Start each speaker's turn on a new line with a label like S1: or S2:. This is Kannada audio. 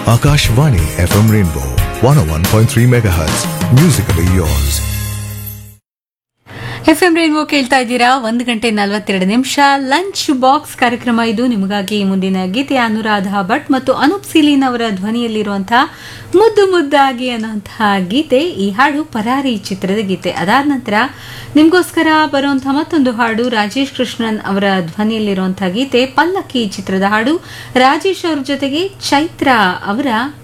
S1: Akashvani FM Rainbow 101.3 MHz. Musically yours.
S2: F M rainbow ಕೇಳ್ತಾ ಇದ್ದೀರಾ ಒಂದು ಗಂಟೆ ನಲವತ್ತೆರಡು ನಿಮಿಷ ಲಂಚ್ ಬಾಕ್ಸ್ ಕಾರ್ಯಕ್ರಮ ಇದು ನಿಮಗಾಗಿ ಮುಂದಿನ ಗೀತೆ ಅನುರಾಧ ಭಟ್ ಮತ್ತು ಅನೂಪ್ ಸಿಲೀನ್ ಅವರ ಧ್ವನಿಯಲ್ಲಿರುವಂತಹ ಮುದ್ದು ಮುದ್ದಾಗಿ ಅನ್ನುವಂತಹ ಗೀತೆ ಈ ಹಾಡು ಪರಾರಿ ಚಿತ್ರದ ಗೀತೆ ಅದಾದ ನಂತರ ನಿಮಗೋಸ್ಕರ ಬರುವಂತಹ ಮತ್ತೊಂದು ಹಾಡು ರಾಜೇಶ್ ಕೃಷ್ಣನ್ ಅವರ ಧ್ವನಿಯಲ್ಲಿರುವಂತಹ ಗೀತೆ ಪಲ್ಲಕ್ಕಿ ಚಿತ್ರದ ಹಾಡು ರಾಜೇಶ್ ಅವ್ರ ಜೊತೆಗೆ ಚೈತ್ರ ಅವರ